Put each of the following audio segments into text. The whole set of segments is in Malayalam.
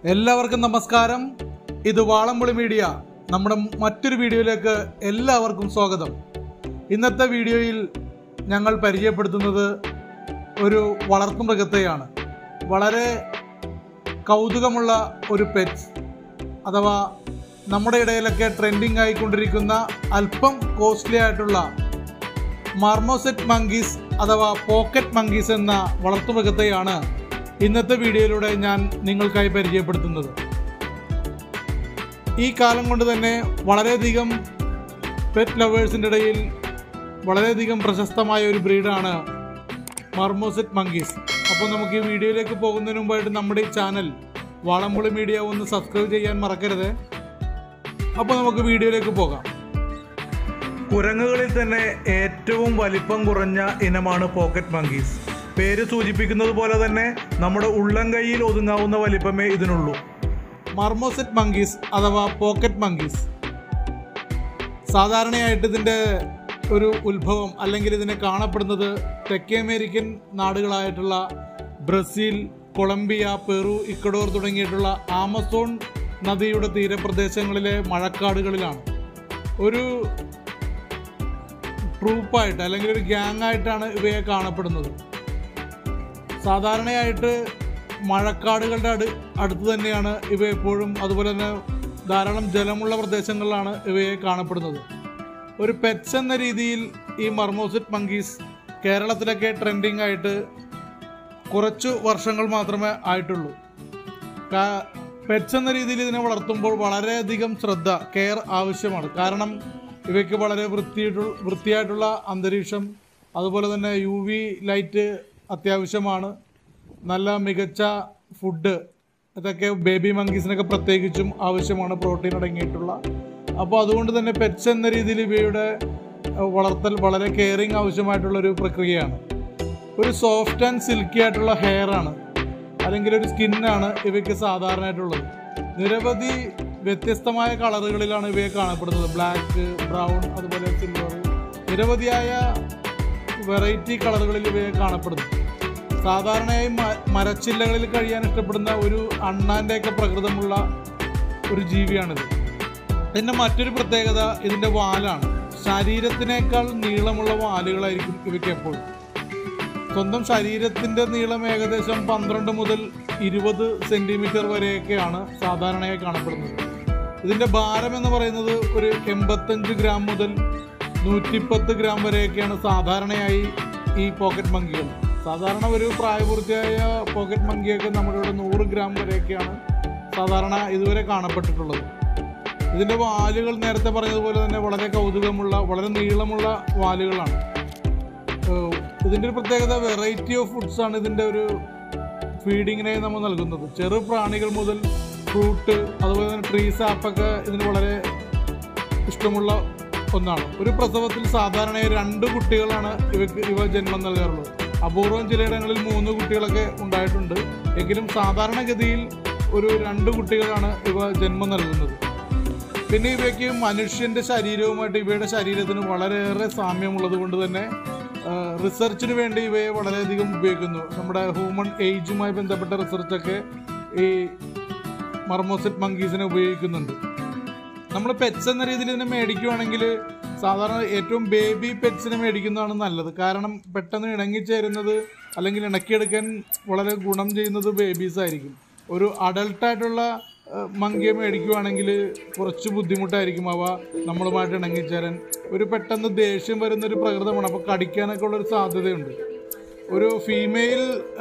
എല്ലാവർക്കും നമസ്കാരം ഇത് വാളംപുളി മീഡിയ നമ്മുടെ മറ്റൊരു വീഡിയോയിലേക്ക് എല്ലാവർക്കും സ്വാഗതം ഇന്നത്തെ വീഡിയോയിൽ ഞങ്ങൾ പരിചയപ്പെടുത്തുന്നത് ഒരു വളർത്തുമൃഗത്തെയാണ് വളരെ കൗതുകമുള്ള ഒരു പെറ്റ്സ് അഥവാ നമ്മുടെ ഇടയിലൊക്കെ ട്രെൻഡിങ് ആയിക്കൊണ്ടിരിക്കുന്ന അല്പം കോസ്റ്റ്ലി ആയിട്ടുള്ള മാർമോസെറ്റ് മങ്കീസ് അഥവാ പോക്കറ്റ് മങ്കീസ് എന്ന വളർത്തുമൃഗത്തെയാണ് ഇന്നത്തെ വീഡിയോയിലൂടെ ഞാൻ നിങ്ങൾക്കായി പരിചയപ്പെടുത്തുന്നത് ഈ കാലം കൊണ്ട് തന്നെ വളരെയധികം പെറ്റ് ലവേഴ്സിൻ്റെ ഇടയിൽ വളരെയധികം പ്രശസ്തമായ ഒരു ബ്രീഡാണ് മാർമോസെറ്റ് മങ്കീസ് അപ്പോൾ നമുക്ക് ഈ വീഡിയോയിലേക്ക് പോകുന്നതിന് മുമ്പായിട്ട് നമ്മുടെ ഈ ചാനൽ വാളംപുളി മീഡിയ ഒന്ന് സബ്സ്ക്രൈബ് ചെയ്യാൻ മറക്കരുത് അപ്പോൾ നമുക്ക് വീഡിയോയിലേക്ക് പോകാം കുരങ്ങുകളിൽ തന്നെ ഏറ്റവും വലിപ്പം കുറഞ്ഞ ഇനമാണ് പോക്കറ്റ് മങ്കീസ് പേര് സൂചിപ്പിക്കുന്നത് പോലെ തന്നെ നമ്മുടെ ഉള്ളം കൈയിൽ ഒതുങ്ങാവുന്ന വലിപ്പമേ ഇതിനുള്ളൂ മർമോസെറ്റ് മങ്കീസ് അഥവാ പോക്കറ്റ് മങ്കീസ് സാധാരണയായിട്ട് ഇതിൻ്റെ ഒരു ഉത്ഭവം അല്ലെങ്കിൽ ഇതിനെ കാണപ്പെടുന്നത് തെക്കേ അമേരിക്കൻ നാടുകളായിട്ടുള്ള ബ്രസീൽ കൊളംബിയ പെറു ഇക്കഡോർ തുടങ്ങിയിട്ടുള്ള ആമസോൺ നദിയുടെ തീരപ്രദേശങ്ങളിലെ മഴക്കാടുകളിലാണ് ഒരു ട്രൂപ്പായിട്ട് അല്ലെങ്കിൽ ഒരു ഗ്യാങ് ആയിട്ടാണ് ഇവയെ കാണപ്പെടുന്നത് സാധാരണയായിട്ട് മഴക്കാടുകളുടെ അടു അടുത്ത് തന്നെയാണ് ഇവ എപ്പോഴും അതുപോലെ തന്നെ ധാരാളം ജലമുള്ള പ്രദേശങ്ങളിലാണ് ഇവയെ കാണപ്പെടുന്നത് ഒരു പെറ്റ്സ് എന്ന രീതിയിൽ ഈ മർമോസിറ്റ് മങ്കീസ് കേരളത്തിലൊക്കെ ട്രെൻഡിങ് ആയിട്ട് കുറച്ചു വർഷങ്ങൾ മാത്രമേ ആയിട്ടുള്ളൂ പെറ്റ്സ് എന്ന രീതിയിൽ ഇതിനെ വളർത്തുമ്പോൾ വളരെയധികം ശ്രദ്ധ കെയർ ആവശ്യമാണ് കാരണം ഇവയ്ക്ക് വളരെ വൃത്തിയായിട്ടുള്ള വൃത്തിയായിട്ടുള്ള അന്തരീക്ഷം അതുപോലെ തന്നെ യു വി ലൈറ്റ് അത്യാവശ്യമാണ് നല്ല മികച്ച ഫുഡ് ഇതൊക്കെ ബേബി മങ്കീസിനൊക്കെ പ്രത്യേകിച്ചും ആവശ്യമാണ് പ്രോട്ടീൻ അടങ്ങിയിട്ടുള്ള അപ്പോൾ അതുകൊണ്ട് തന്നെ പെറ്റ്സ് എന്ന രീതിയിൽ ഇവയുടെ അഹ്, വളർത്തൽ വളരെ കെയറിങ് ആവശ്യമായിട്ടുള്ള ഒരു പ്രക്രിയയാണ് ഒരു സോഫ്റ്റ് ആൻഡ് സിൽക്കി ആയിട്ടുള്ള ഹെയർ ആണ് അല്ലെങ്കിൽ ഒരു സ്കിന്നാണ് ഇവയ്ക്ക് സാധാരണയായിട്ടുള്ളത് നിരവധി വ്യത്യസ്തമായ കളറുകളിലാണ് ഇവയെ കാണപ്പെടുന്നത് ബ്ലാക്ക് ബ്രൗൺ അതുപോലെ സിൽവർ നിരവധിയായ വെറൈറ്റി കളറുകളിൽ ഇവയെ കാണപ്പെടുന്നു സാധാരണയായി മ- മരച്ചില്ലകളിൽ കഴിയാൻ ഇഷ്ടപ്പെടുന്ന ഒരു അണ്ണാൻ്റെയൊക്കെ പ്രകൃതമുള്ള ഒരു ജീവിയാണിത് ഇതിൻ്റെ മറ്റൊരു പ്രത്യേകത ഇതിൻ്റെ വാലാണ് ശരീരത്തിനേക്കാൾ നീളമുള്ള വാലുകളായിരിക്കും ഇവയ്ക്ക് എപ്പോഴും സ്വന്തം ശരീരത്തിന്റെ നീളം ഏകദേശം പന്ത്രണ്ട് മുതൽ ഇരുപത് സെന്റിമീറ്റർ വരെയൊക്കെയാണ് സാധാരണയായി കാണപ്പെടുന്നത് ഇതിന്റെ ഭാരം എന്ന് പറയുന്നത് ഒരു എൺപത്തഞ്ച് ഗ്രാം മുതൽ നൂറ്റിപ്പത്ത് ഗ്രാം വരെയൊക്കെയാണ് സാധാരണയായി ഈ പോക്കറ്റ് മങ്കികൾ സാധാരണ ഒരു പ്രായപൂർത്തിയായ പോക്കറ്റ് മങ്കിയൊക്കെ നമ്മുടെ ഇവിടെ നൂറ് ഗ്രാം വരെയൊക്കെയാണ് സാധാരണ ഇതുവരെ കാണപ്പെട്ടിട്ടുള്ളത് ഇതിന്റെ വാലുകൾ നേരത്തെ പറഞ്ഞതുപോലെ തന്നെ വളരെ കൗതുകമുള്ള വളരെ നീളമുള്ള വാലുകളാണ് ഏഹ് ഇതിന്റെ ഒരു പ്രത്യേകത വെറൈറ്റി ഓഫ് ഫുഡ്സ് ആണ് ഇതിന്റെ ഒരു ഫീഡിങ്ങിനായി നമ്മൾ നൽകുന്നത് ചെറു പ്രാണികൾ മുതൽ ഫ്രൂട്ട് അതുപോലെ തന്നെ ട്രീ സാപ്പൊക്കെ ഇതിന് വളരെ ഇഷ്ടമുള്ള ഒന്നാണ് ഒരു പ്രസവത്തിൽ സാധാരണയായി രണ്ട് കുട്ടികളാണ് ഇവക്ക് ഇവ ജന്മം നൽകാറുള്ളത് അപൂർവം ചിലയിടങ്ങളിൽ മൂന്ന് കുട്ടികളൊക്കെ ഉണ്ടായിട്ടുണ്ട് എങ്കിലും സാധാരണഗതിയിൽ ഒരു രണ്ട് കുട്ടികളാണ് ഇവ ജന്മം നൽകുന്നത് പിന്നെ ഇവയ്ക്ക് മനുഷ്യന്റെ ശരീരവുമായിട്ട് ഇവയുടെ ശരീരത്തിന് വളരെയേറെ സാമ്യമുള്ളത് കൊണ്ട് തന്നെ ആ, റിസർച്ചിന് വേണ്ടി ഇവയെ വളരെയധികം ഉപയോഗിക്കുന്നു നമ്മുടെ ഹ്യൂമൺ ഏജുമായി ബന്ധപ്പെട്ട റിസർച്ചൊക്കെ ഈ മർമോസെറ്റ് മങ്കീസിനെ ഉപയോഗിക്കുന്നുണ്ട് നമ്മൾ പെറ്റ്സ് എന്ന രീതിയിൽ ഇതിനെ മേടിക്കുവാണെങ്കിൽ സാധാരണ ഏറ്റവും ബേബി പെറ്റ്സിനെ മേടിക്കുന്നതാണ് നല്ലത് കാരണം പെട്ടെന്ന് ഇണങ്ങിച്ചേരുന്നത് അല്ലെങ്കിൽ ഇണക്കിയെടുക്കാൻ വളരെ ഗുണം ചെയ്യുന്നത് ബേബീസ് ആയിരിക്കും ഒരു അഡൾട്ടായിട്ടുള്ള മങ്കിയെ മേടിക്കുവാണെങ്കിൽ കുറച്ച് ബുദ്ധിമുട്ടായിരിക്കും അവ നമ്മളുമായിട്ട് ഇണങ്ങിച്ചേരാൻ ഒരു പെട്ടെന്ന് ദേഷ്യം വരുന്ന ഒരു പ്രകൃതമാണ് അപ്പോൾ കടിക്കാനൊക്കെ ഉള്ളൊരു സാധ്യതയുണ്ട് ഒരു ഫീമെയിൽ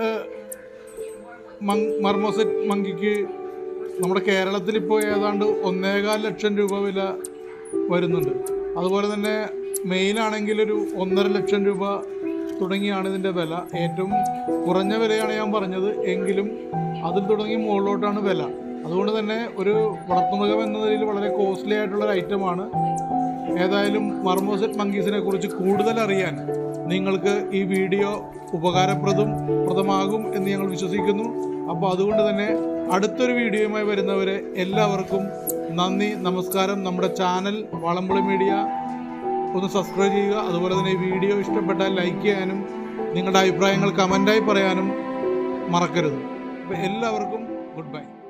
മർമോസെറ്റ് മങ്കിക്ക് നമ്മുടെ കേരളത്തിൽ ഇപ്പോൾ ഏതാണ്ട് ഒന്നേകാൽ ലക്ഷം രൂപ വില വരുന്നുണ്ട് അതുപോലെ തന്നെ മെയിലാണെങ്കിൽ ഒരു ഒന്നര ലക്ഷം രൂപ തുടങ്ങിയാണ് ഇതിൻ്റെ വില ഏറ്റവും കുറഞ്ഞ വിലയാണ് ഞാൻ പറഞ്ഞത് എങ്കിലും അതിൽ തുടങ്ങി മുകളിലോട്ടാണ് വില അതുകൊണ്ട് തന്നെ ഒരു വളർത്തുമൃഗം എന്ന നിലയിൽ വളരെ കോസ്റ്റ്ലി ആയിട്ടുള്ള ഒരു ഐറ്റമാണ് ഏതായാലും മർമോസെറ്റ് മങ്കീസിനെ കുറിച്ച് കൂടുതൽ അറിയാൻ നിങ്ങൾക്ക് ഈ വീഡിയോ ഉപകാരപ്രദം പ്രദമാകും എന്ന് ഞങ്ങൾ വിശ്വസിക്കുന്നു അപ്പോൾ അതുകൊണ്ട് തന്നെ അടുത്തൊരു വീഡിയോയുമായി വരുന്നവരെ എല്ലാവർക്കും നന്ദി നമസ്കാരം നമ്മുടെ ചാനൽ വളമ്പുളി മീഡിയ ഒന്ന് സബ്സ്ക്രൈബ് ചെയ്യുക അതുപോലെ തന്നെ ഈ വീഡിയോ ഇഷ്ടപ്പെട്ടാൽ ലൈക്ക് ചെയ്യാനും നിങ്ങളുടെ അഭിപ്രായങ്ങൾ കമൻ്റായി പറയാനും മറക്കരുത് അപ്പോൾ എല്ലാവർക്കും ഗുഡ് ബൈ